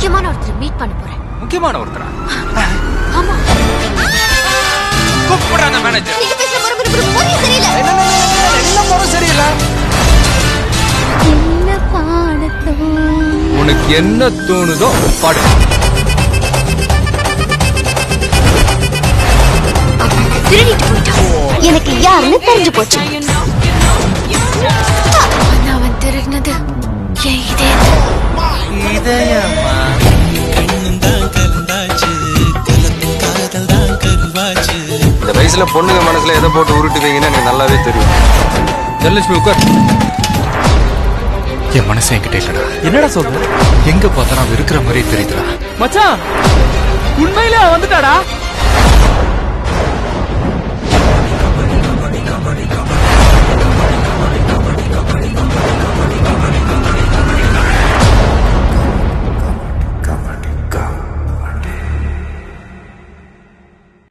முக்கியமான ஒருத்தர் மீட் பண்ண போறேன் முக்கியமான ஒருத்தரா ஆமா கூப்பிடுற அந்த மேனேஜர் நீங்க பேசுற முறை முறை முறை சரியில்லை என்ன முறை சரியில்லை என்ன பாடத்தோ உனக்கு என்ன தோணுதோ பாடு திருடிட்டு போயிட்டான் எனக்கு யாருன்னு தெரிஞ்சு போச்சு ஆனா அவன் திருடினது என் இதயத்தை இதயமா இந்த வயசுல பொண்ணுங்க மனசுல எதை போட்டு உருட்டுவீங்கன்னு எனக்கு நல்லாவே தெரியும் தனலட்சுமி உட்கார் என் மனசு என்கிட்ட இல்லடா என்னடா சொல்ற எங்க பார்த்தா நான் இருக்கிற மாதிரியே தெரியுதுடா மச்சான் உண்மையிலே அவன் வந்துட்டாடா